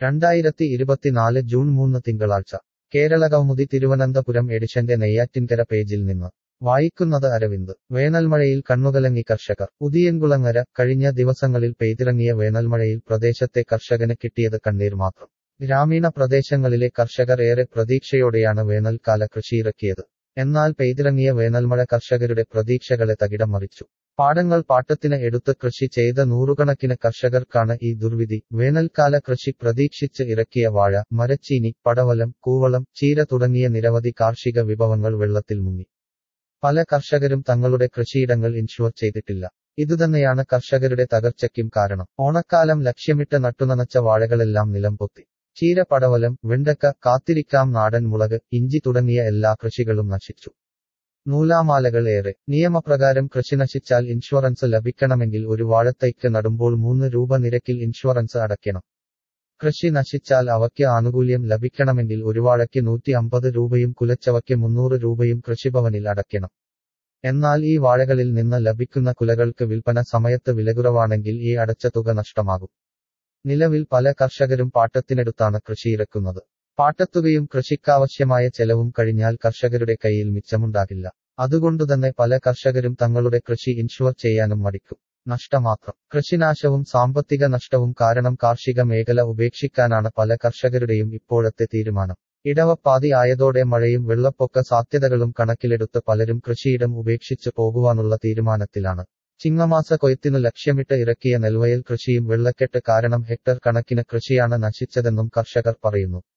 രണ്ടായിരത്തി ഇരുപത്തിനാല് ജൂൺ മൂന്ന് തിങ്കളാഴ്ച കേരള കൗമുദി തിരുവനന്തപുരം എഡിഷന്റെ നെയ്യാറ്റിൻകര പേജിൽ നിന്ന് വായിക്കുന്നത് അരവിന്ദ് വേനൽമഴയിൽ കണ്ണുകലങ്ങി കർഷകർ ഉദിയൻകുളങ്ങര കഴിഞ്ഞ ദിവസങ്ങളിൽ പെയ്തിറങ്ങിയ വേനൽമഴയിൽ പ്രദേശത്തെ കർഷകന് കിട്ടിയത് കണ്ണീർ മാത്രം ഗ്രാമീണ പ്രദേശങ്ങളിലെ കർഷകർ ഏറെ പ്രതീക്ഷയോടെയാണ് വേനൽക്കാല കൃഷിയിറക്കിയത് എന്നാൽ പെയ്തിറങ്ങിയ വേനൽമഴ കർഷകരുടെ പ്രതീക്ഷകളെ തകിടം മറിച്ചു പാടങ്ങൾ പാട്ടത്തിന് എടുത്ത് കൃഷി ചെയ്ത നൂറുകണക്കിന് കർഷകർക്കാണ് ഈ ദുർവിധി വേനൽക്കാല കൃഷി പ്രതീക്ഷിച്ച് ഇറക്കിയ വാഴ മരച്ചീനി പടവലം കൂവളം ചീര തുടങ്ങിയ നിരവധി കാർഷിക വിഭവങ്ങൾ വെള്ളത്തിൽ മുങ്ങി പല കർഷകരും തങ്ങളുടെ കൃഷിയിടങ്ങൾ ഇൻഷുർ ചെയ്തിട്ടില്ല ഇതുതന്നെയാണ് കർഷകരുടെ തകർച്ചയ്ക്കും കാരണം ഓണക്കാലം ലക്ഷ്യമിട്ട് നട്ടുനനച്ച വാഴകളെല്ലാം നിലംപൊത്തി ചീര പടവലം വെണ്ടക്ക കാത്തിരിക്കാം നാടൻ മുളക് ഇഞ്ചി തുടങ്ങിയ എല്ലാ കൃഷികളും നശിച്ചു നൂലാമാലകൾ ഏറെ നിയമപ്രകാരം കൃഷി നശിച്ചാൽ ഇൻഷുറൻസ് ലഭിക്കണമെങ്കിൽ ഒരു വാഴത്തൈക്ക് നടുമ്പോൾ മൂന്ന് രൂപ നിരക്കിൽ ഇൻഷുറൻസ് അടയ്ക്കണം കൃഷി നശിച്ചാൽ അവയ്ക്ക് ആനുകൂല്യം ലഭിക്കണമെങ്കിൽ ഒരു വാഴയ്ക്ക് നൂറ്റി അമ്പത് രൂപയും കുലച്ചവയ്ക്ക് മുന്നൂറ് രൂപയും കൃഷിഭവനിൽ അടയ്ക്കണം എന്നാൽ ഈ വാഴകളിൽ നിന്ന് ലഭിക്കുന്ന കുലകൾക്ക് വിൽപ്പന സമയത്ത് വിലകുറവാണെങ്കിൽ ഈ അടച്ച തുക നഷ്ടമാകും നിലവിൽ പല കർഷകരും പാട്ടത്തിനെടുത്താണ് കൃഷിയിറക്കുന്നത് പാട്ടത്തുകയും കൃഷിക്കാവശ്യമായ ചെലവും കഴിഞ്ഞാൽ കർഷകരുടെ കയ്യിൽ മിച്ചമുണ്ടാകില്ല അതുകൊണ്ടുതന്നെ പല കർഷകരും തങ്ങളുടെ കൃഷി ഇൻഷുർ ചെയ്യാനും മടിക്കും നഷ്ടമാത്രം കൃഷിനാശവും സാമ്പത്തിക നഷ്ടവും കാരണം കാർഷിക മേഖല ഉപേക്ഷിക്കാനാണ് പല കർഷകരുടെയും ഇപ്പോഴത്തെ തീരുമാനം ഇടവപ്പാതി ആയതോടെ മഴയും വെള്ളപ്പൊക്ക സാധ്യതകളും കണക്കിലെടുത്ത് പലരും കൃഷിയിടം ഉപേക്ഷിച്ച് പോകുവാനുള്ള തീരുമാനത്തിലാണ് ചിങ്ങമാസ കൊയ്ത്തിനു ലക്ഷ്യമിട്ട് ഇറക്കിയ നെൽവയൽ കൃഷിയും വെള്ളക്കെട്ട് കാരണം ഹെക്ടർ കണക്കിന് കൃഷിയാണ് നശിച്ചതെന്നും കർഷകർ പറയുന്നു